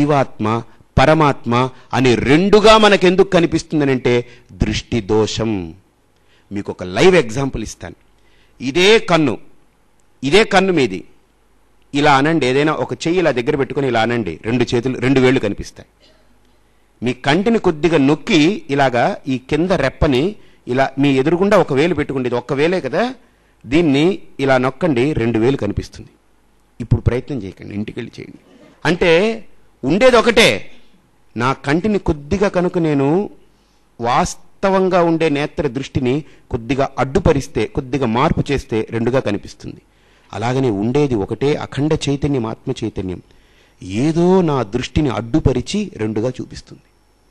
జీవాత్మ పరమాత్మ అని రెండుగా మనకెందుకు కనిపిస్తుందనంటే దృష్టి దోషం మీకు ఒక లైవ్ ఎగ్జాంపుల్ ఇస్తాను ఇదే కన్ను ఇదే కన్ను మీది ఇలా అనండి ఏదైనా ఒక చెయ్యి ఇలా దగ్గర పెట్టుకొని ఇలా అనండి రెండు చేతులు రెండు వేళ్ళు కనిపిస్తాయి మీ కంటిని కొద్దిగా నొక్కి ఇలాగా ఈ కింద రెప్పని ఇలా మీ ఎదురుగుండా ఒక వేలు పెట్టుకోండి ఇది ఒక్క వేలే కదా దీన్ని ఇలా నొక్కండి రెండు వేలు కనిపిస్తుంది ఇప్పుడు ప్రయత్నం చేయకండి ఇంటికి వెళ్ళి చేయండి అంటే ఉండేది ఒకటే నా కంటిని కొద్దిగా కనుక నేను వాస్తవంగా ఉండే నేత్ర దృష్టిని కొద్దిగా అడ్డుపరిస్తే కొద్దిగా మార్పు చేస్తే రెండుగా కనిపిస్తుంది అలాగనే ఉండేది ఒకటే అఖండ చైతన్యం ఆత్మ చైతన్యం ఏదో నా దృష్టిని అడ్డుపరిచి రెండుగా చూపిస్తుంది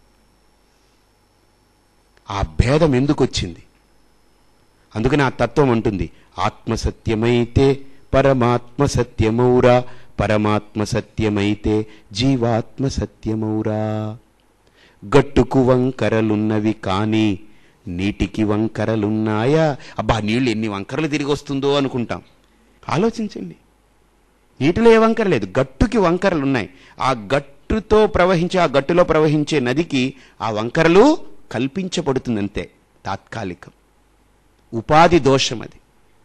ఆ భేదం ఎందుకు వచ్చింది అందుకని ఆ తత్వం అంటుంది ఆత్మ సత్యమైతే పరమాత్మ సత్యమౌరా పరమాత్మ సత్యమైతే జీవాత్మ సత్యమౌరా గట్టుకు వంకరలున్నవి కానీ నీటికి వంకరలున్నాయా అబ్బా నీళ్ళు ఎన్ని వంకరలు తిరిగి వస్తుందో అనుకుంటాం ఆలోచించండి నీటిలో ఏ వంకర లేదు గట్టుకి వంకరలు ఉన్నాయి ఆ గట్టుతో ప్రవహించే ఆ గట్టులో ప్రవహించే నదికి ఆ వంకరలు కల్పించబడుతుంది అంతే తాత్కాలికం ఉపాధి దోషం అది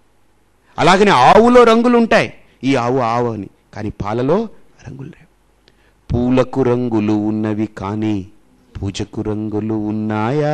అలాగనే ఆవులో రంగులు ఉంటాయి ఈ ఆవు ఆవు అని కానీ పాలలో రంగులు లేవు పూలకు రంగులు ఉన్నవి కానీ పూజకు రంగులు ఉన్నాయా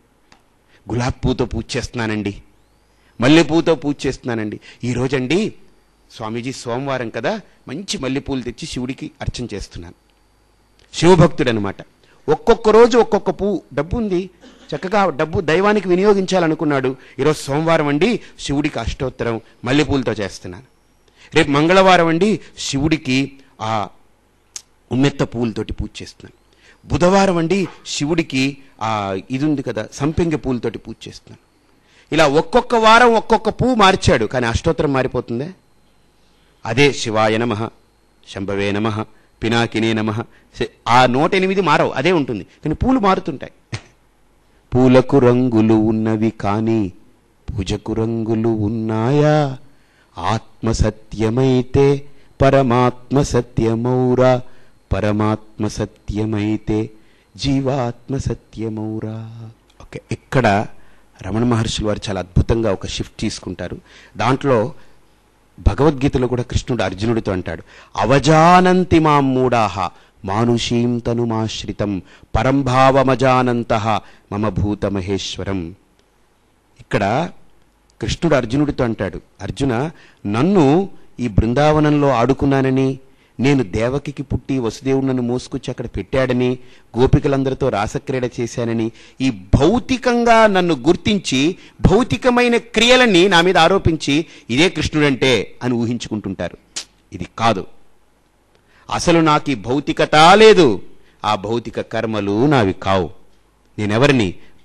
గులాబ్ పూతో పూజ చేస్తున్నానండి మల్లెపూతో పూజ చేస్తున్నానండి ఈ రోజండి స్వామీజీ సోమవారం కదా మంచి మల్లెపూలు తెచ్చి శివుడికి అర్చన చేస్తున్నాను శివభక్తుడు అనమాట ఒక్కొక్క రోజు ఒక్కొక్క పువ్వు డబ్బు ఉంది చక్కగా డబ్బు దైవానికి వినియోగించాలనుకున్నాడు ఈరోజు సోమవారం అండి శివుడికి అష్టోత్తరం మల్లెపూలతో చేస్తున్నాను రేపు మంగళవారం అండి శివుడికి ఆ ఉమ్మెత్త పువ్వులతోటి పూజ చేస్తున్నాను బుధవారం అండి శివుడికి ఆ ఇది ఉంది కదా సంపెంగ పూలతోటి పూజ చేస్తున్నాను ఇలా ఒక్కొక్క వారం ఒక్కొక్క పువ్వు మార్చాడు కానీ అష్టోత్తరం మారిపోతుందే అదే శివాయ నమ శంభవే నమ పినాకినే నమ ఆ నూట ఎనిమిది మారవు అదే ఉంటుంది కానీ పూలు మారుతుంటాయి పూలకు రంగులు ఉన్నవి కానీ పూజకు రంగులు ఉన్నాయా ఆత్మ సత్యమైతే పరమాత్మ సత్యమౌరా పరమాత్మ సత్యమైతే జీవాత్మ సత్యమౌరా ఓకే ఇక్కడ రమణ మహర్షులు వారు చాలా అద్భుతంగా ఒక షిఫ్ట్ తీసుకుంటారు దాంట్లో భగవద్గీతలో కూడా కృష్ణుడు అర్జునుడితో అంటాడు అవజానంతి మాం మూఢాహ మానుషీం తనుమాశ్రితం పరంభావమజానంత మమ భూత మహేశ్వరం ఇక్కడ కృష్ణుడు అర్జునుడితో అంటాడు అర్జున నన్ను ఈ బృందావనంలో ఆడుకున్నానని నేను దేవకికి పుట్టి వసుదేవుడు నన్ను మోసుకొచ్చి అక్కడ పెట్టాడని గోపికలందరితో రాసక్రీడ చేశానని ఈ భౌతికంగా నన్ను గుర్తించి భౌతికమైన క్రియలని నా మీద ఆరోపించి ఇదే కృష్ణుడంటే అని ఊహించుకుంటుంటారు ఇది కాదు అసలు నాకు ఈ భౌతికత లేదు ఆ భౌతిక కర్మలు నావి కావు నేనెవరిని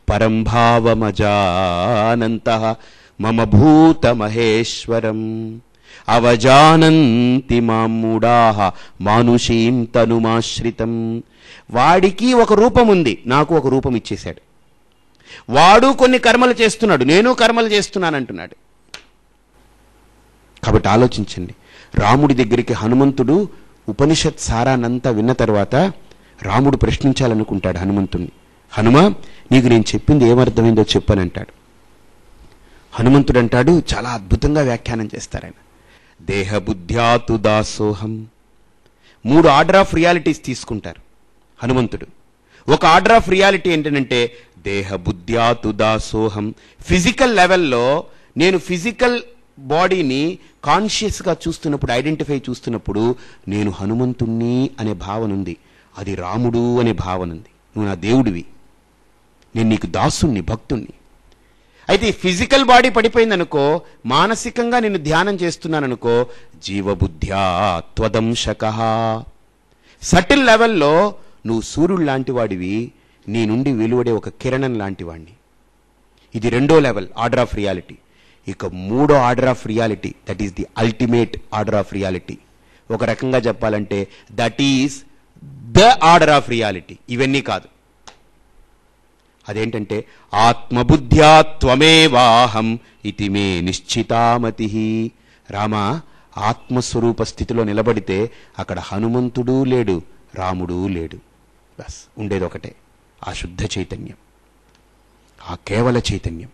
పరంభావమజానంత మమ భూత మహేశ్వరం అవజానంతి మామూడాహ మానుషీం తనుమాశ్రితం వాడికి ఒక రూపం ఉంది నాకు ఒక రూపం ఇచ్చేశాడు వాడు కొన్ని కర్మలు చేస్తున్నాడు నేను కర్మలు చేస్తున్నానంటున్నాడు కాబట్టి ఆలోచించండి రాముడి దగ్గరికి హనుమంతుడు ఉపనిషత్ సారానంతా విన్న తర్వాత రాముడు ప్రశ్నించాలనుకుంటాడు హనుమంతుణ్ణి హనుమ నీకు నేను చెప్పింది ఏమర్థమైందో చెప్పనంటాడు హనుమంతుడు అంటాడు చాలా అద్భుతంగా వ్యాఖ్యానం చేస్తారాయన దేహబుద్ధ్యాతు దాసోహం మూడు ఆర్డర్ ఆఫ్ రియాలిటీస్ తీసుకుంటారు హనుమంతుడు ఒక ఆర్డర్ ఆఫ్ రియాలిటీ ఏంటంటే దేహబుద్ధ్యాతు దాసోహం ఫిజికల్ లెవెల్లో నేను ఫిజికల్ బాడీని కాన్షియస్గా చూస్తున్నప్పుడు ఐడెంటిఫై చూస్తున్నప్పుడు నేను హనుమంతుణ్ణి అనే భావన ఉంది అది రాముడు అనే భావన ఉంది నువ్వు నా దేవుడివి నేను నీకు దాసుణ్ణి భక్తుణ్ణి అయితే ఈ ఫిజికల్ బాడీ పడిపోయిందనుకో మానసికంగా నేను ధ్యానం చేస్తున్నాననుకో జీవబుద్ధ్యా త్వదంశక సటిల్ లెవెల్లో నువ్వు సూర్యుడు లాంటి వాడివి నీ నుండి వెలువడే ఒక కిరణం లాంటి వాడిని ఇది రెండో లెవెల్ ఆర్డర్ ఆఫ్ రియాలిటీ ఇక మూడో order of reality that is the ultimate order of reality ఒక రకంగా చెప్పాలంటే that is the order of reality ఇవన్నీ కాదు అదేంటంటే ఆత్మబుద్ధ్యా త్వమేవాహం ఇది మే నిశ్చితామతి రామ ఆత్మస్వరూప స్థితిలో నిలబడితే అక్కడ హనుమంతుడు లేడు రాముడు లేడు బస్ ఉండేది ఒకటే ఆ శుద్ధ చైతన్యం ఆ కేవల చైతన్యం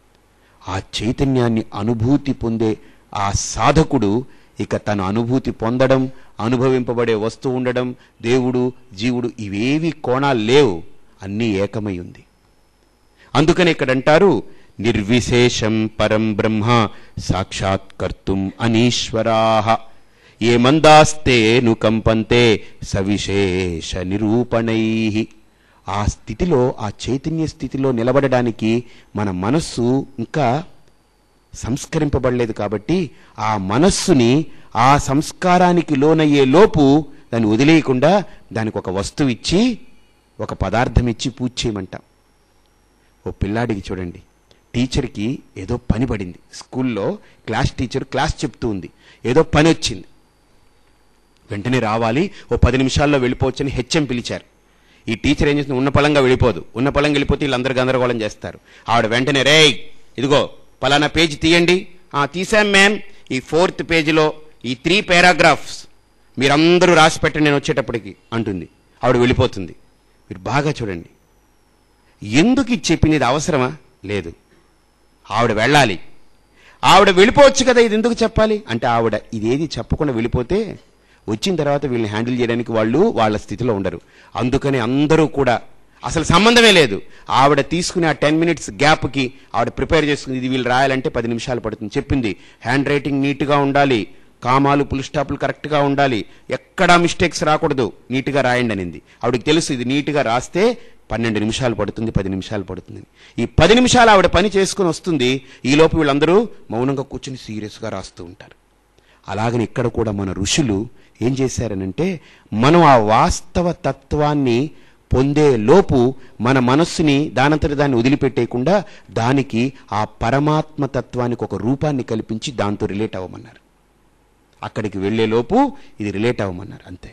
ఆ చైతన్యాన్ని అనుభూతి పొందే ఆ సాధకుడు ఇక తన అనుభూతి పొందడం అనుభవింపబడే వస్తువు ఉండడం దేవుడు జీవుడు ఇవేవి కోణాలు లేవు అన్నీ ఏకమై ఉంది అందుకని ఇక్కడ అంటారు నిర్విశేషం పరం బ్రహ్మ సాక్షాత్కర్తుం అనీశ్వరాహ ఏ మందాస్తే ను కంపంతే సవిశేష నిరూపణై ఆ స్థితిలో ఆ చైతన్య స్థితిలో నిలబడడానికి మన మనస్సు ఇంకా సంస్కరింపబడలేదు కాబట్టి ఆ మనస్సుని ఆ సంస్కారానికి లోనయ్యే లోపు దాన్ని వదిలేయకుండా దానికి ఒక వస్తువు ఇచ్చి ఒక పదార్థం ఇచ్చి పూజ చేయమంటాం ఓ పిల్లాడికి చూడండి టీచర్కి ఏదో పని పడింది స్కూల్లో క్లాస్ టీచర్ క్లాస్ చెప్తూ ఉంది ఏదో పని వచ్చింది వెంటనే రావాలి ఓ పది నిమిషాల్లో వెళ్ళిపోవచ్చని హెచ్ఎం పిలిచారు ఈ టీచర్ ఏం చేస్తుంది ఉన్న పలంగా వెళ్ళిపోదు ఉన్న పలంగా వెళ్ళిపోతే వీళ్ళందరూ గందరగోళం చేస్తారు ఆవిడ వెంటనే రేయ్ ఇదిగో పలానా పేజీ తీయండి ఆ తీసాం మ్యామ్ ఈ ఫోర్త్ పేజీలో ఈ త్రీ పారాగ్రాఫ్స్ మీరందరూ రాసి పెట్టండి నేను వచ్చేటప్పటికి అంటుంది ఆవిడ వెళ్ళిపోతుంది మీరు బాగా చూడండి ఎందుకు ఇది చెప్పింది ఇది అవసరమా లేదు ఆవిడ వెళ్ళాలి ఆవిడ వెళ్ళిపోవచ్చు కదా ఇది ఎందుకు చెప్పాలి అంటే ఆవిడ ఇదేది చెప్పకుండా వెళ్ళిపోతే వచ్చిన తర్వాత వీళ్ళని హ్యాండిల్ చేయడానికి వాళ్ళు వాళ్ళ స్థితిలో ఉండరు అందుకని అందరూ కూడా అసలు సంబంధమే లేదు ఆవిడ తీసుకునే ఆ టెన్ మినిట్స్ గ్యాప్కి ఆవిడ ప్రిపేర్ చేసుకుంది ఇది వీళ్ళు రాయాలంటే పది నిమిషాలు పడుతుంది చెప్పింది హ్యాండ్ రైటింగ్ నీట్గా ఉండాలి కామాలు పుల్ స్టాపులు కరెక్ట్గా ఉండాలి ఎక్కడా మిస్టేక్స్ రాకూడదు నీట్గా రాయండి అనింది ఆవిడకి తెలుసు ఇది నీట్గా రాస్తే పన్నెండు నిమిషాలు పడుతుంది పది నిమిషాలు పడుతుంది ఈ పది నిమిషాలు ఆవిడ పని చేసుకుని వస్తుంది ఈలోపు వీళ్ళందరూ మౌనంగా కూర్చుని సీరియస్గా రాస్తూ ఉంటారు అలాగని ఇక్కడ కూడా మన ఋషులు ఏం చేశారనంటే మనం ఆ వాస్తవ తత్వాన్ని పొందే లోపు మన మనస్సుని దానంతటి దాన్ని వదిలిపెట్టేయకుండా దానికి ఆ పరమాత్మ తత్వానికి ఒక రూపాన్ని కల్పించి దాంతో రిలేట్ అవ్వమన్నారు అక్కడికి వెళ్లే లోపు ఇది రిలేట్ అవ్వమన్నారు అంతే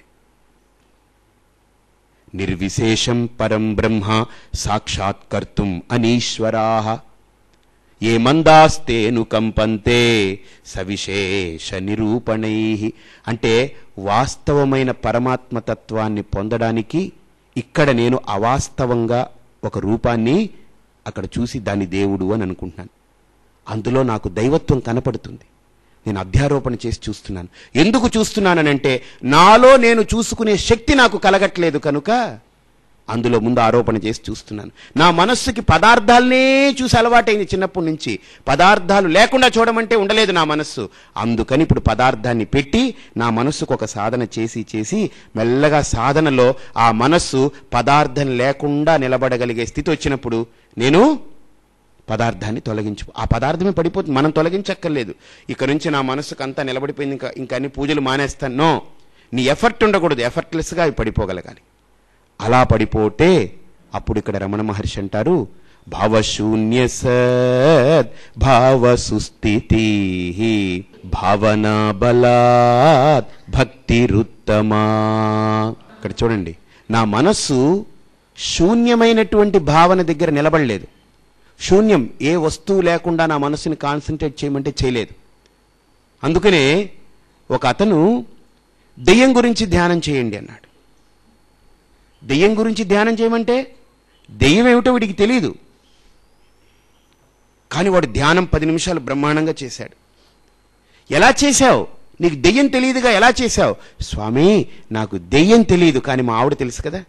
నిర్విశేషం పరం బ్రహ్మ సాక్షాత్కర్తుం అనీశ్వరాహ ఏ మందాస్తే ను కంపంతే సవిశేష నిరూపణై అంటే వాస్తవమైన పరమాత్మ తత్వాన్ని పొందడానికి ఇక్కడ నేను అవాస్తవంగా ఒక రూపాన్ని అక్కడ చూసి దాన్ని దేవుడు అని అనుకుంటున్నాను అందులో నాకు దైవత్వం కనపడుతుంది నేను అధ్యారోపణ చేసి చూస్తున్నాను ఎందుకు చూస్తున్నానంటే నాలో నేను చూసుకునే శక్తి నాకు కలగట్లేదు కనుక అందులో ముందు ఆరోపణ చేసి చూస్తున్నాను నా మనస్సుకి పదార్థాలనే చూసి అలవాటైంది చిన్నప్పటి నుంచి పదార్థాలు లేకుండా చూడమంటే ఉండలేదు నా మనస్సు అందుకని ఇప్పుడు పదార్థాన్ని పెట్టి నా మనస్సుకు ఒక సాధన చేసి చేసి మెల్లగా సాధనలో ఆ మనస్సు పదార్థం లేకుండా నిలబడగలిగే స్థితి వచ్చినప్పుడు నేను పదార్థాన్ని తొలగించు ఆ పదార్థమే పడిపోతుంది మనం తొలగించక్కర్లేదు ఇక నుంచి నా మనసుకు అంతా నిలబడిపోయింది ఇంకా ఇంకా అన్ని పూజలు మానేస్తాను నో నీ ఎఫర్ట్ ఉండకూడదు ఎఫర్ట్లెస్గా అవి పడిపోగలగాలి అలా పడిపోతే అప్పుడు ఇక్కడ రమణ మహర్షి అంటారు భావశూన్య సద్ భావ సుస్థితి భావనా బలాత్ భక్తిరుత్తమా ఇక్కడ చూడండి నా మనస్సు శూన్యమైనటువంటి భావన దగ్గర నిలబడలేదు శూన్యం ఏ వస్తువు లేకుండా నా మనసుని కాన్సన్ట్రేట్ చేయమంటే చేయలేదు అందుకనే ఒక అతను దెయ్యం గురించి ధ్యానం చేయండి అన్నాడు దెయ్యం గురించి ధ్యానం చేయమంటే దెయ్యం ఏమిటో వీడికి తెలియదు కానీ వాడు ధ్యానం పది నిమిషాలు బ్రహ్మాండంగా చేశాడు ఎలా చేశావు నీకు దెయ్యం తెలియదుగా ఎలా చేశావు స్వామి నాకు దెయ్యం తెలియదు కానీ మా ఆవిడ తెలుసు కదా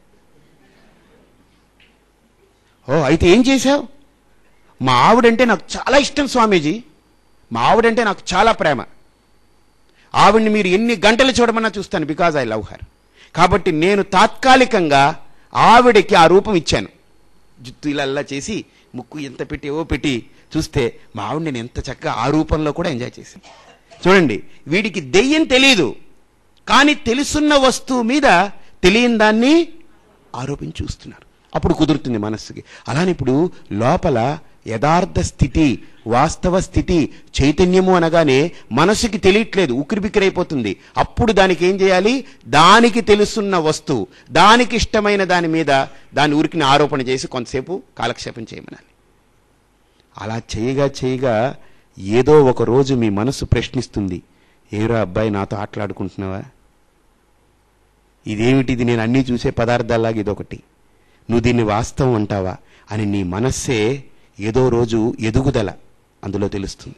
ఓ అయితే ఏం చేశావు మా ఆవిడంటే నాకు చాలా ఇష్టం స్వామీజీ మా ఆవిడంటే నాకు చాలా ప్రేమ ఆవిడ్ని మీరు ఎన్ని గంటలు చూడమన్నా చూస్తాను బికాజ్ ఐ లవ్ హర్ కాబట్టి నేను తాత్కాలికంగా ఆవిడకి ఆ రూపం ఇచ్చాను జుత్తు ఇలా ఇలా చేసి ముక్కు ఎంత పెట్టి ఓ పెట్టి చూస్తే మా ఆవిడ నేను ఎంత చక్కగా ఆ రూపంలో కూడా ఎంజాయ్ చేశాను చూడండి వీడికి దెయ్యం తెలియదు కానీ తెలుసున్న వస్తువు మీద తెలియని దాన్ని ఆరోపించి చూస్తున్నారు అప్పుడు కుదురుతుంది మనస్సుకి అలానే ఇప్పుడు లోపల యథార్థ స్థితి వాస్తవ స్థితి చైతన్యము అనగానే మనసుకి తెలియట్లేదు ఉక్కిరిబిక్కిరైపోతుంది అప్పుడు దానికి ఏం చేయాలి దానికి తెలుసున్న వస్తువు దానికి ఇష్టమైన దాని మీద దాని ఊరికి ఆరోపణ చేసి కొంతసేపు కాలక్షేపం చేయమనాలి అలా చేయగా చేయగా ఏదో ఒక రోజు మీ మనసు ప్రశ్నిస్తుంది ఏరా అబ్బాయి నాతో ఆటలాడుకుంటున్నావా ఇదేమిటిది నేను అన్నీ చూసే పదార్థాలాగా ఇదొకటి నువ్వు దీన్ని వాస్తవం అంటావా అని నీ మనస్సే ఏదో రోజు ఎదుగుదల అందులో తెలుస్తుంది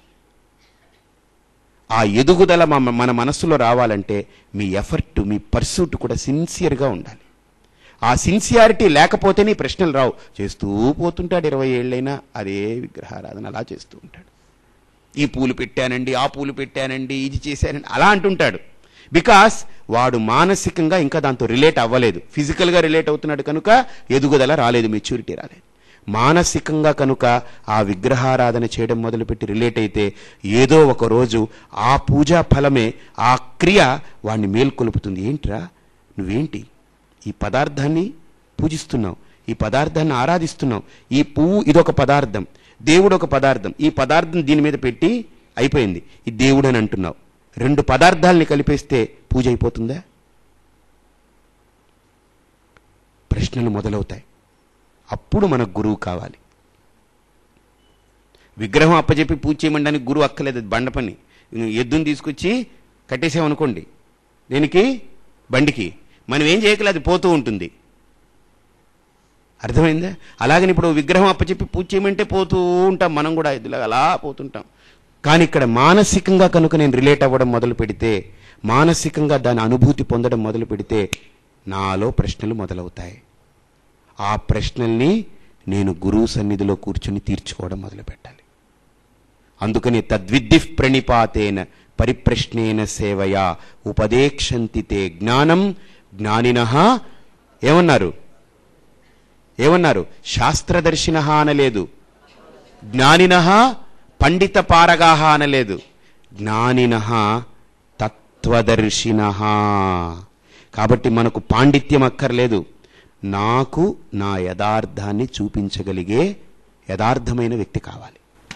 ఆ ఎదుగుదల మన మన మనస్సులో రావాలంటే మీ ఎఫర్ట్ మీ పర్సూట్ కూడా సిన్సియర్గా ఉండాలి ఆ సిన్సియారిటీ లేకపోతే నీ ప్రశ్నలు రావు చేస్తూ పోతుంటాడు ఇరవై ఏళ్ళైనా అదే విగ్రహారాధన అలా చేస్తూ ఉంటాడు ఈ పూలు పెట్టానండి ఆ పూలు పెట్టానండి ఇది చేశానండి అలా అంటుంటాడు బికాస్ వాడు మానసికంగా ఇంకా దాంతో రిలేట్ అవ్వలేదు ఫిజికల్గా రిలేట్ అవుతున్నాడు కనుక ఎదుగుదల రాలేదు మెచ్యూరిటీ రాలేదు మానసికంగా కనుక ఆ విగ్రహారాధన చేయడం మొదలుపెట్టి రిలేట్ అయితే ఏదో ఒక రోజు ఆ పూజా ఫలమే ఆ క్రియ వాడిని మేల్కొలుపుతుంది ఏంట్రా నువ్వేంటి ఈ పదార్థాన్ని పూజిస్తున్నావు ఈ పదార్థాన్ని ఆరాధిస్తున్నావు ఈ పువ్వు ఇదొక పదార్థం దేవుడు ఒక పదార్థం ఈ పదార్థం దీని మీద పెట్టి అయిపోయింది ఈ దేవుడు అని అంటున్నావు రెండు పదార్థాలని కలిపేస్తే పూజ అయిపోతుందా ప్రశ్నలు మొదలవుతాయి అప్పుడు మనకు గురువు కావాలి విగ్రహం అప్పచెప్పి పూజ చేయమనడానికి గురువు అక్కలేదు అది బండ పని ఎద్దుని తీసుకొచ్చి కట్టేసామనుకోండి దేనికి బండికి మనం ఏం చేయకలేదు అది పోతూ ఉంటుంది అర్థమైందా అలాగని ఇప్పుడు విగ్రహం అప్పచెప్పి పూజ చేయమంటే పోతూ ఉంటాం మనం కూడా ఇదిలా అలా పోతుంటాం కానీ ఇక్కడ మానసికంగా కనుక నేను రిలేట్ అవ్వడం మొదలు పెడితే మానసికంగా దాని అనుభూతి పొందడం మొదలు పెడితే నాలో ప్రశ్నలు మొదలవుతాయి ఆ ప్రశ్నల్ని నేను గురువు సన్నిధిలో కూర్చుని తీర్చుకోవడం మొదలు పెట్టాలి అందుకని తద్విద్ధి ప్రణిపాతేన పరిప్రశ్నేన సేవయా ఉపదేక్షంతి తే జ్ఞానం జ్ఞానిన ఏమన్నారు ఏమన్నారు శాస్త్రదర్శిన అనలేదు జ్ఞానిన పండిత పారగాహ అనలేదు జ్ఞానిన తత్వదర్శిన కాబట్టి మనకు పాండిత్యం అక్కర్లేదు నాకు నా యథార్థాన్ని చూపించగలిగే యథార్థమైన వ్యక్తి కావాలి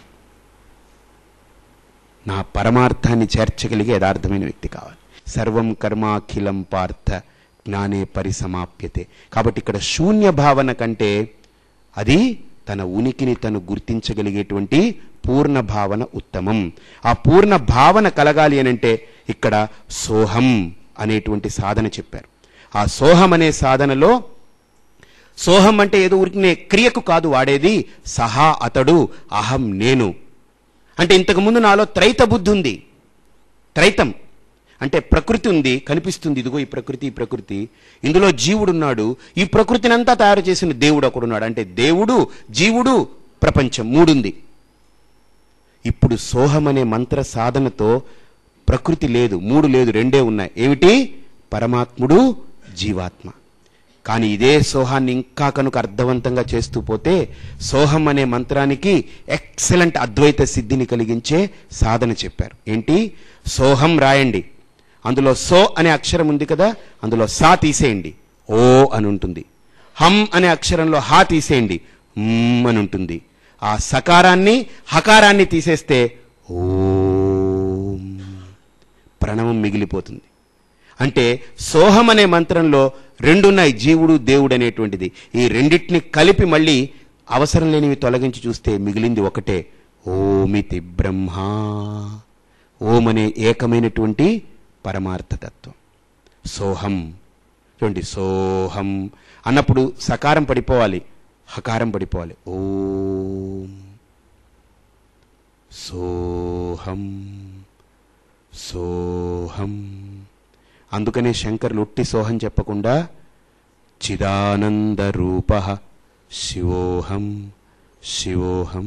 నా పరమార్థాన్ని చేర్చగలిగే యథార్థమైన వ్యక్తి కావాలి సర్వం కర్మాఖిలం పార్థ జ్ఞానే పరిసమాప్యతే కాబట్టి ఇక్కడ శూన్య భావన కంటే అది తన ఉనికిని తను గుర్తించగలిగేటువంటి పూర్ణ భావన ఉత్తమం ఆ పూర్ణ భావన కలగాలి అనంటే ఇక్కడ సోహం అనేటువంటి సాధన చెప్పారు ఆ సోహం అనే సాధనలో సోహం అంటే ఏదో ఊరికినే క్రియకు కాదు వాడేది సహా అతడు అహం నేను అంటే ఇంతకుముందు నాలో త్రైత బుద్ధి ఉంది త్రైతం అంటే ప్రకృతి ఉంది కనిపిస్తుంది ఇదిగో ఈ ప్రకృతి ఈ ప్రకృతి ఇందులో జీవుడున్నాడు ఈ ప్రకృతిని అంతా తయారు చేసిన దేవుడు ఒకడున్నాడు అంటే దేవుడు జీవుడు ప్రపంచం మూడుంది ఇప్పుడు సోహం అనే మంత్ర సాధనతో ప్రకృతి లేదు మూడు లేదు రెండే ఉన్నాయి ఏమిటి పరమాత్ముడు జీవాత్మ కానీ ఇదే సోహాన్ని ఇంకా కనుక అర్థవంతంగా చేస్తూ పోతే సోహం అనే మంత్రానికి ఎక్సలెంట్ అద్వైత సిద్ధిని కలిగించే సాధన చెప్పారు ఏంటి సోహం రాయండి అందులో సో అనే అక్షరం ఉంది కదా అందులో సా తీసేయండి ఓ అని ఉంటుంది హం అనే అక్షరంలో హా తీసేయండి మ్ అని ఉంటుంది ఆ సకారాన్ని హకారాన్ని తీసేస్తే ఓం ప్రణవం మిగిలిపోతుంది అంటే సోహం అనే మంత్రంలో రెండున్నాయి జీవుడు దేవుడు అనేటువంటిది ఈ రెండింటిని కలిపి మళ్ళీ అవసరం లేనివి తొలగించి చూస్తే మిగిలింది ఒకటే ఓమితి బ్రహ్మ ఓం అనే ఏకమైనటువంటి పరమార్థతత్వం సోహం చూడండి సోహం అన్నప్పుడు సకారం పడిపోవాలి హకారం పడిపోవాలి ఓం సోహం సోహం అందుకనే శంకర్లు ఉట్టి సోహం చెప్పకుండా చిదానంద రూప శివోహం శివోహం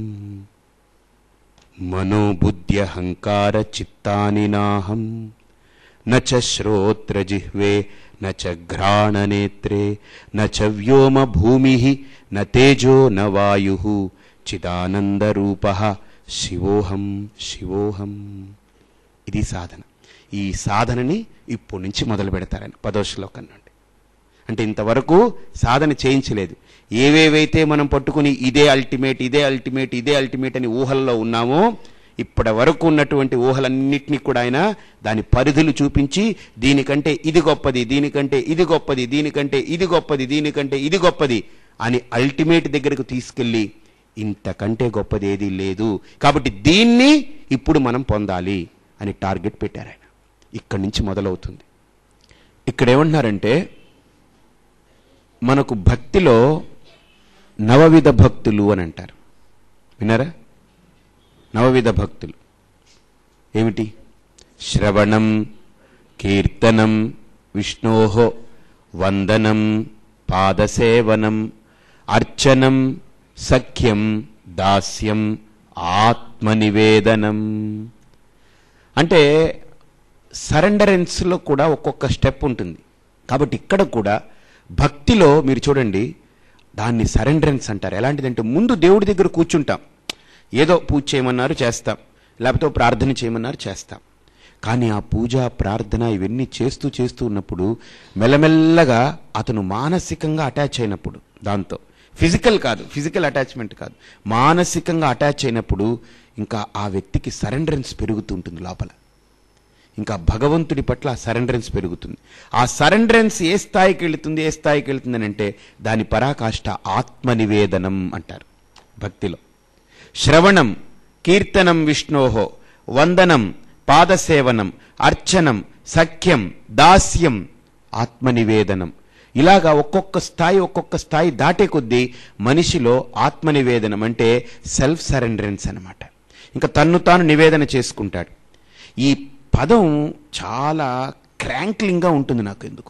మనోబుద్ధ్యహంకార చిత్తాని నాహం నచ శ్రోత్రజిహ్వే నచ ఘ్రాణనేత్రే నచ వ్యోమ భూమి న తేజో న వాయు చిదానందరూప శివోహం శివోహం ఇది సాధన ఈ సాధనని ఇప్పటి నుంచి మొదలు పెడతారని పదో శ్లోకం నుండి అంటే ఇంతవరకు సాధన చేయించలేదు ఏవేవైతే మనం పట్టుకుని ఇదే అల్టిమేట్ ఇదే అల్టిమేట్ ఇదే అల్టిమేట్ అని ఊహల్లో ఉన్నామో ఇప్పటి వరకు ఉన్నటువంటి ఊహలన్నింటినీ కూడా ఆయన దాని పరిధులు చూపించి దీనికంటే ఇది గొప్పది దీనికంటే ఇది గొప్పది దీనికంటే ఇది గొప్పది దీనికంటే ఇది గొప్పది అని అల్టిమేట్ దగ్గరకు తీసుకెళ్ళి ఇంతకంటే గొప్పది ఏదీ లేదు కాబట్టి దీన్ని ఇప్పుడు మనం పొందాలి అని టార్గెట్ పెట్టారు ఆయన ఇక్కడి నుంచి మొదలవుతుంది ఇక్కడ ఏమంటున్నారంటే మనకు భక్తిలో నవవిధ భక్తులు అని అంటారు విన్నారా నవవిధ భక్తులు ఏమిటి శ్రవణం కీర్తనం విష్ణోహో వందనం పాదసేవనం అర్చనం సఖ్యం దాస్యం ఆత్మనివేదనం అంటే సరెండరెన్స్లో కూడా ఒక్కొక్క స్టెప్ ఉంటుంది కాబట్టి ఇక్కడ కూడా భక్తిలో మీరు చూడండి దాన్ని సరెండరెన్స్ అంటారు ఎలాంటిదంటే ముందు దేవుడి దగ్గర కూర్చుంటాం ఏదో పూజ చేయమన్నారు చేస్తాం లేకపోతే ప్రార్థన చేయమన్నారు చేస్తాం కానీ ఆ పూజ ప్రార్థన ఇవన్నీ చేస్తూ చేస్తూ ఉన్నప్పుడు మెల్లమెల్లగా అతను మానసికంగా అటాచ్ అయినప్పుడు దాంతో ఫిజికల్ కాదు ఫిజికల్ అటాచ్మెంట్ కాదు మానసికంగా అటాచ్ అయినప్పుడు ఇంకా ఆ వ్యక్తికి సరెండరెన్స్ పెరుగుతుంటుంది లోపల ఇంకా భగవంతుడి పట్ల ఆ సరెండరెన్స్ పెరుగుతుంది ఆ సరెండరెన్స్ ఏ స్థాయికి వెళుతుంది ఏ స్థాయికి వెళుతుంది అని అంటే దాని పరాకాష్ట ఆత్మనివేదనం అంటారు భక్తిలో శ్రవణం కీర్తనం విష్ణోహో వందనం పాదసేవనం అర్చనం సఖ్యం దాస్యం ఆత్మనివేదనం ఇలాగా ఒక్కొక్క స్థాయి ఒక్కొక్క స్థాయి దాటే కొద్దీ మనిషిలో ఆత్మనివేదనం అంటే సెల్ఫ్ సరెండరెన్స్ అన్నమాట ఇంకా తన్ను తాను నివేదన చేసుకుంటాడు ఈ పదం చాలా క్రాంక్లింగ్గా ఉంటుంది నాకు ఎందుకు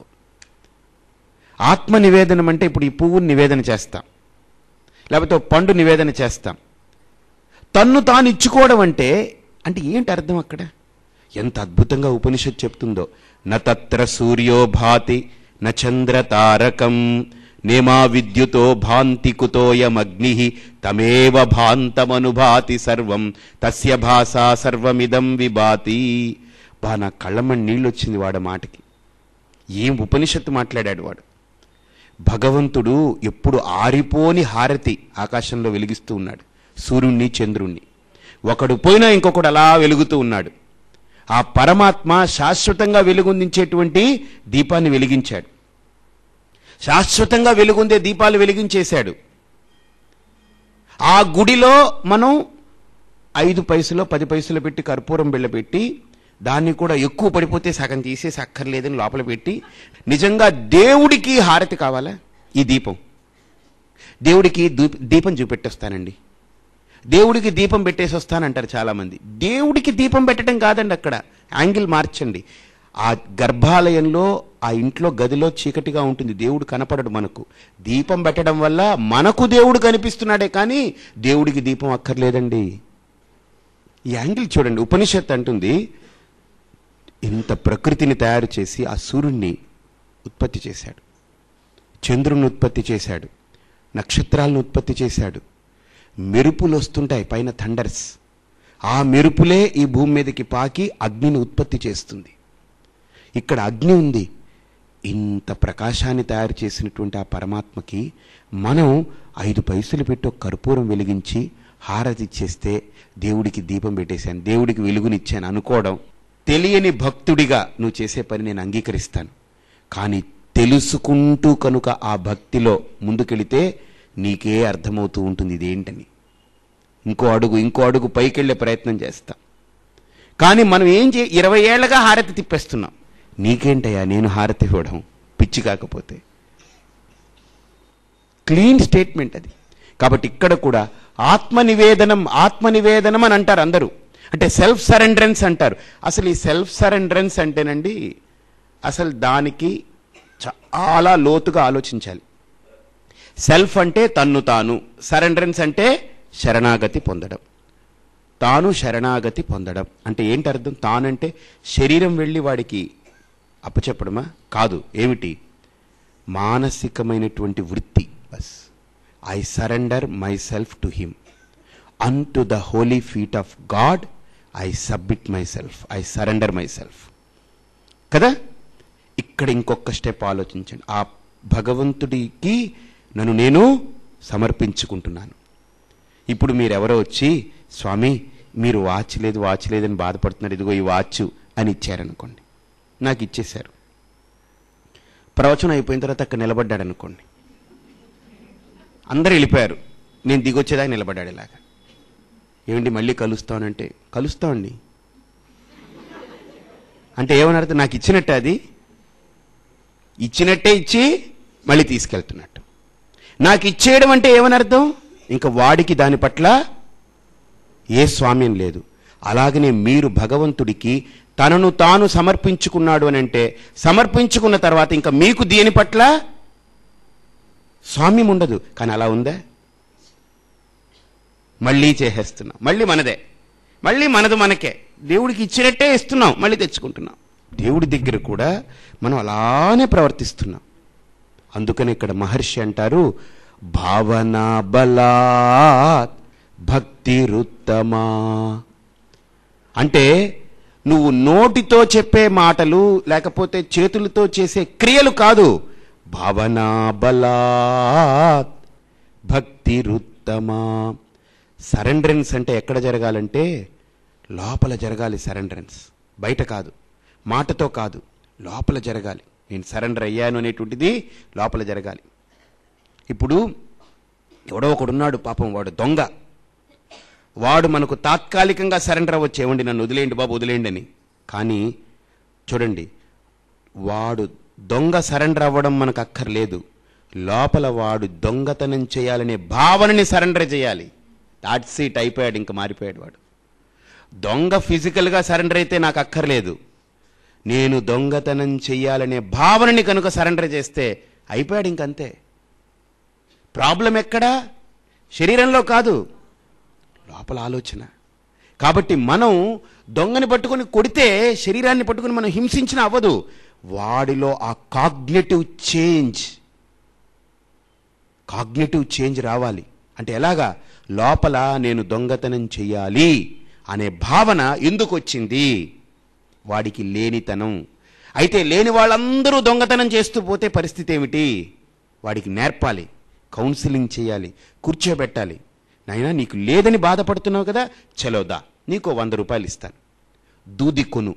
ఆత్మ నివేదనం అంటే ఇప్పుడు ఈ పువ్వుని నివేదన చేస్తాం లేకపోతే ఓ పండు నివేదన చేస్తాం తన్ను తాను ఇచ్చుకోవడం అంటే అంటే ఏంటి అర్థం అక్కడ ఎంత అద్భుతంగా ఉపనిషత్ చెప్తుందో నత్ర సూర్యో భాతి నచంద్ర తారకం నేమా విద్యుతో భాంతి కుతోయమగ్ని తమేవ భాంతమనుభాతి సర్వం తస్య భాషా సర్వమిదం విభాతి బా నా కళ్ళమని నీళ్ళు వచ్చింది వాడ మాటకి ఏం ఉపనిషత్తు మాట్లాడాడు వాడు భగవంతుడు ఎప్పుడు ఆరిపోని హారతి ఆకాశంలో వెలిగిస్తూ ఉన్నాడు సూర్యుణ్ణి చంద్రుణ్ణి ఒకడు పోయినా ఇంకొకడు అలా వెలుగుతూ ఉన్నాడు ఆ పరమాత్మ శాశ్వతంగా వెలుగొందించేటువంటి దీపాన్ని వెలిగించాడు శాశ్వతంగా వెలుగొందే దీపాలు వెలిగించేశాడు ఆ గుడిలో మనం ఐదు పైసలు పది పైసలు పెట్టి కర్పూరం బిళ్ళ పెట్టి దాన్ని కూడా ఎక్కువ పడిపోతే సగం తీసేసి అక్కర్లేదని లోపల పెట్టి నిజంగా దేవుడికి హారతి కావాలా ఈ దీపం దేవుడికి దూ- దీపం చూపెట్టొస్తానండి దేవుడికి దీపం పెట్టేసి వస్తానంటారు చాలామంది దేవుడికి దీపం పెట్టడం కాదండి అక్కడ యాంగిల్ మార్చండి ఆ గర్భాలయంలో ఆ ఇంట్లో గదిలో చీకటిగా ఉంటుంది దేవుడు కనపడడు మనకు దీపం పెట్టడం వల్ల మనకు దేవుడు కనిపిస్తున్నాడే కానీ దేవుడికి దీపం అక్కర్లేదండి ఈ యాంగిల్ చూడండి ఉపనిషత్ అంటుంది ఇంత ప్రకృతిని తయారు చేసి ఆ సూర్యుడిని ఉత్పత్తి చేశాడు చంద్రుని ఉత్పత్తి చేశాడు నక్షత్రాలను ఉత్పత్తి చేశాడు మెరుపులు వస్తుంటాయి పైన థండర్స్ ఆ మెరుపులే ఈ భూమి మీదకి పాకి అగ్నిని ఉత్పత్తి చేస్తుంది ఇక్కడ అగ్ని ఉంది ఇంత ప్రకాశాన్ని తయారు చేసినటువంటి ఆ పరమాత్మకి మనం ఐదు పైసలు పెట్టి ఒక కర్పూరం వెలిగించి హారతి ఇచ్చేస్తే దేవుడికి దీపం పెట్టేశాను దేవుడికి వెలుగునిచ్చాను అనుకోవడం తెలియని భక్తుడిగా నువ్వు చేసే పని నేను అంగీకరిస్తాను కానీ తెలుసుకుంటూ కనుక ఆ భక్తిలో ముందుకెళితే నీకే అర్థమవుతూ ఉంటుంది ఇదేంటని ఇంకో అడుగు ఇంకో అడుగు పైకెళ్ళే ప్రయత్నం చేస్తాం కానీ మనం ఏం చే ఇరవై ఏళ్ళగా హారతి తిప్పేస్తున్నాం నీకేంటయ్యా నేను హారతి ఇవ్వడం పిచ్చి కాకపోతే క్లీన్ స్టేట్మెంట్ అది కాబట్టి ఇక్కడ కూడా ఆత్మ నివేదనం ఆత్మ నివేదనం అని అంటారు అందరూ అంటే సెల్ఫ్ సరెండరెన్స్ అంటారు అసలు ఈ సెల్ఫ్ సరెండరెన్స్ అంటేనండి అసలు దానికి చాలా లోతుగా ఆలోచించాలి సెల్ఫ్ అంటే తన్ను తాను సరెండరెన్స్ అంటే శరణాగతి పొందడం తాను శరణాగతి పొందడం అంటే ఏంటి అర్థం తానంటే శరీరం వెళ్ళి వాడికి అప్పచెప్పడమా కాదు ఏమిటి మానసికమైనటువంటి వృత్తి బస్ I surrender myself to him unto the holy feet of God I submit myself I surrender myself కదా ఇక్కడ ఇంకొక స్టెప్ ఆలోచించండి ఆ భగవంతుడికి నన్ను నేను సమర్పించుకుంటున్నాను ఇప్పుడు మీరెవరో వచ్చి స్వామి మీరు వాచ్ లేదు వాచ్ లేదని బాధపడుతున్నారు ఇదిగో ఈ వాచ్ అని ఇచ్చారనుకోండి నాకు ఇచ్చేశారు ప్రవచనం అయిపోయిన తర్వాత అక్కడ నిలబడ్డాడు అనుకోండి అందరు వెళ్ళిపోయారు నేను దిగొచ్చేదాకా నిలబడ్డాడు ఇలాగా ఏమండి మళ్ళీ కలుస్తానంటే కలుస్తామండి అంటే ఏమని అర్థం నాకు ఇచ్చినట్టు అది ఇచ్చినట్టే ఇచ్చి మళ్ళీ తీసుకెళ్తున్నట్టు నాకు ఇచ్చేయడం అంటే ఏమని అర్థం ఇంకా వాడికి దాని పట్ల ఏ స్వామ్యం లేదు అలాగనే మీరు భగవంతుడికి తనను తాను సమర్పించుకున్నాడు అని అంటే సమర్పించుకున్న తర్వాత ఇంకా మీకు దేని పట్ల స్వామ్యం ఉండదు కానీ అలా ఉందా మళ్ళీ చేసేస్తున్నాం మళ్ళీ మనదే మళ్ళీ మనది మనకే దేవుడికి ఇచ్చినట్టే ఇస్తున్నాం మళ్ళీ తెచ్చుకుంటున్నాం దేవుడి దగ్గర కూడా మనం అలానే ప్రవర్తిస్తున్నాం అందుకని ఇక్కడ మహర్షి అంటారు భావన బలాత్ భక్తిరుత్తమా అంటే నువ్వు నోటితో చెప్పే మాటలు లేకపోతే చేతులతో చేసే క్రియలు కాదు భావనా బలాత్ భక్తిరుత్తమా సరెండరెన్స్ అంటే ఎక్కడ జరగాలంటే లోపల జరగాలి సరెండరెన్స్ బయట కాదు మాటతో కాదు లోపల జరగాలి నేను సరెండర్ అయ్యాను అనేటువంటిది లోపల జరగాలి ఇప్పుడు ఎవడో ఒకడున్నాడు పాపం వాడు దొంగ వాడు మనకు తాత్కాలికంగా సరెండర్ అవ్వచ్చు ఏమండి నన్ను వదిలేయండి బాబు వదిలేయండి అని కానీ చూడండి వాడు దొంగ సరెండర్ అవ్వడం మనకు అక్కర్లేదు లోపల వాడు దొంగతనం చేయాలనే భావనని సరెండర్ చేయాలి దాట్ సీట్ అయిపోయాడు ఇంకా మారిపోయాడు వాడు దొంగ ఫిజికల్గా సరెండర్ అయితే నాకు అక్కర్లేదు నేను దొంగతనం చెయ్యాలనే భావనని కనుక సరెండర్ చేస్తే అయిపోయాడు ఇంకంతే ప్రాబ్లం ఎక్కడా శరీరంలో కాదు లోపల ఆలోచన కాబట్టి మనం దొంగని పట్టుకొని కొడితే శరీరాన్ని పట్టుకొని మనం హింసించిన అవ్వదు వాడిలో ఆ కాగ్నేటివ్ చేంజ్ కాగ్నేటివ్ చేంజ్ రావాలి అంటే ఎలాగా లోపల నేను దొంగతనం చెయ్యాలి అనే భావన ఎందుకు వచ్చింది వాడికి లేనితనం అయితే లేని వాళ్ళందరూ దొంగతనం చేస్తూ పోతే పరిస్థితి ఏమిటి వాడికి నేర్పాలి కౌన్సిలింగ్ చేయాలి కూర్చోబెట్టాలి నాయనా నీకు లేదని బాధపడుతున్నావు కదా చలోదా నీకు వంద రూపాయలు ఇస్తాను దూది కొను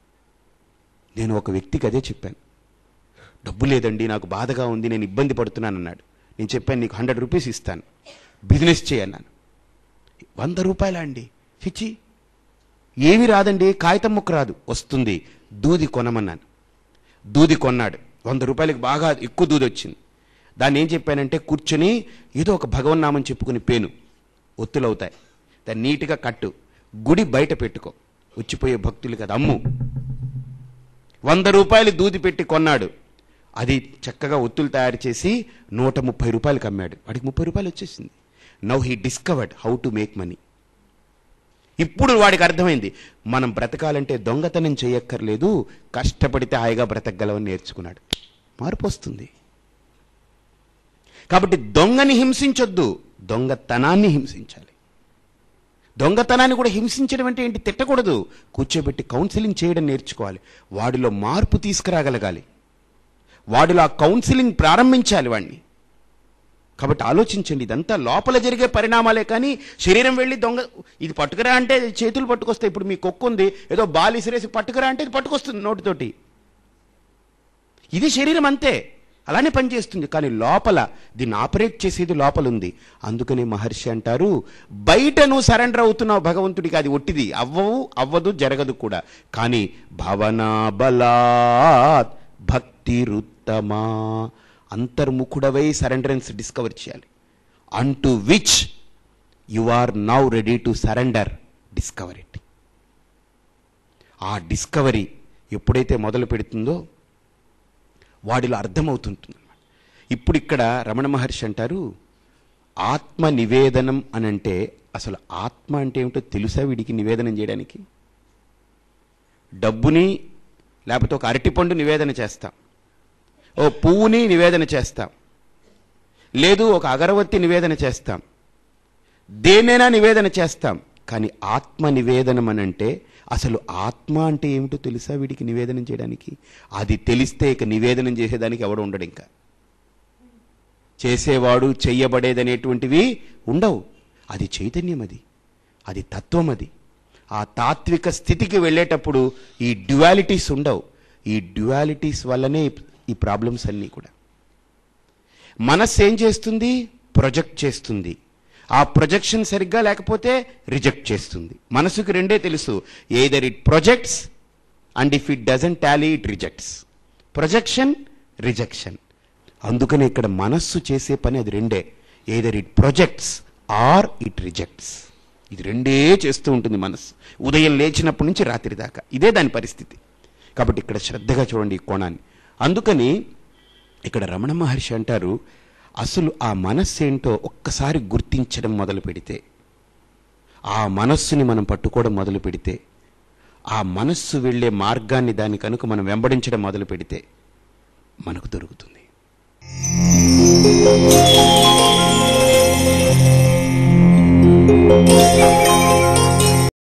నేను ఒక వ్యక్తికి అదే చెప్పాను డబ్బు లేదండి నాకు బాధగా ఉంది నేను ఇబ్బంది పడుతున్నాను అన్నాడు నేను చెప్పాను నీకు హండ్రెడ్ రూపీస్ ఇస్తాను బిజినెస్ చేయన్నాను వంద రూపాయలా అండి చిచ్చి ఏమి రాదండి కాగితం ముక్క రాదు వస్తుంది దూది కొనమన్నాను దూది కొన్నాడు వంద రూపాయలకి బాగా ఎక్కువ దూది వచ్చింది దాన్ని ఏం చెప్పానంటే కూర్చొని ఏదో ఒక భగవన్నామని చెప్పుకుని పేను ఒత్తులవుతాయి దాన్ని నీట్గా కట్టు గుడి బయట పెట్టుకో వచ్చిపోయే భక్తులు కదా అమ్ము వంద రూపాయలు దూది పెట్టి కొన్నాడు అది చక్కగా ఒత్తులు తయారు చేసి నూట ముప్పై రూపాయలకి అమ్మాడు వాడికి ముప్పై రూపాయలు వచ్చేసింది now he discovered how to make money ఇప్పుడు వాడికి అర్థమైంది మనం బ్రతకాలంటే దొంగతనం చేయక్కర్లేదు కష్టపడితే హాయిగా బ్రతకగలవని నేర్చుకున్నాడు మార్పు వస్తుంది కాబట్టి దొంగని హింసించొద్దు దొంగతనాన్ని హింసించాలి దొంగతనాన్ని కూడా హింసించడం అంటే ఏంటి తిట్టకూడదు కూర్చోబెట్టి కౌన్సిలింగ్ చేయడం నేర్చుకోవాలి వాడిలో మార్పు తీసుకురాగలగాలి వాడిలో ఆ కౌన్సిలింగ్ ప్రారంభించాలి వాడిని కాబట్టి ఆలోచించండి ఇదంతా లోపల జరిగే పరిణామాలే కానీ శరీరం వెళ్ళి దొంగ ఇది పట్టుకురా అంటే చేతులు పట్టుకొస్తాయి ఇప్పుడు మీ కుక్క ఉంది ఏదో బాల్ ఇసిరేసి పట్టుకురా అంటే ఇది పట్టుకొస్తుంది నోటితోటి ఇది శరీరం అంతే అలానే పనిచేస్తుంది కానీ లోపల దీన్ని ఆపరేట్ చేసేది లోపల ఉంది అందుకని మహర్షి అంటారు బయట నువ్వు సరెండర్ అవుతున్నావు భగవంతుడికి అది ఒట్టిది అవ్వవు అవ్వదు జరగదు కూడా కానీ భావనా బలాత్ భక్తిరుత్తమా అంతర్ముఖుడవై సరెండరెన్స్ డిస్కవర్ చేయాలి unto which you are now ready to surrender discover it ఆ డిస్కవరీ ఎప్పుడైతే మొదలు పెడుతుందో వాడిలో అర్థమవుతుంటుంది ఇప్పుడు ఇక్కడ రమణ మహర్షి అంటారు ఆత్మ నివేదనం అని అంటే అసలు ఆత్మ అంటే ఏమిటో తెలుసా వీడికి నివేదనం చేయడానికి డబ్బుని లేకపోతే ఒక అరటిపండు నివేదన చేస్తాం ఓ పువ్వుని నివేదన చేస్తాం లేదు ఒక అగరవత్తి నివేదన చేస్తాం దేనైనా నివేదన చేస్తాం కానీ ఆత్మ నివేదనం అని అంటే అసలు ఆత్మ అంటే ఏమిటో తెలుసా వీడికి నివేదనం చేయడానికి అది తెలిస్తే ఇక నివేదనం చేసేదానికి ఎవడు ఉండడు ఇంకా చేసేవాడు చెయ్యబడేదనేటువంటివి ఉండవు అది చైతన్యం అది అది తత్వం అది ఆ తాత్విక స్థితికి వెళ్ళేటప్పుడు ఈ డ్యువాలిటీస్ ఉండవు ఈ డ్యువాలిటీస్ వల్లనే ఈ ప్రాబ్లమ్స్ అన్నీ కూడా మనస్సు ఏం చేస్తుంది ప్రొజెక్ట్ చేస్తుంది ఆ ప్రొజెక్షన్ సరిగ్గా లేకపోతే రిజెక్ట్ చేస్తుంది మనసుకు రెండే తెలుసు either it projects and if it doesn't tally it rejects projection rejection అందుకని ఇక్కడ మనస్సు చేసే పని అది రెండే either it projects or it rejects ఇది రెండే చేస్తూ ఉంటుంది మనస్సు ఉదయం లేచినప్పటి నుంచి రాత్రి దాకా ఇదే దాని పరిస్థితి కాబట్టి ఇక్కడ శ్రద్ధగా చూడండి ఈ కోణాన్ని అందుకని ఇక్కడ రమణ మహర్షి అంటారు అసలు ఆ మనస్సు ఏంటో ఒక్కసారి గుర్తించడం మొదలు పెడితే ఆ మనస్సుని మనం పట్టుకోవడం మొదలు పెడితే ఆ మనస్సు వెళ్ళే మార్గాన్ని దాని కనుక మనం వెంబడించడం మొదలు పెడితే మనకు దొరుకుతుంది Thank you.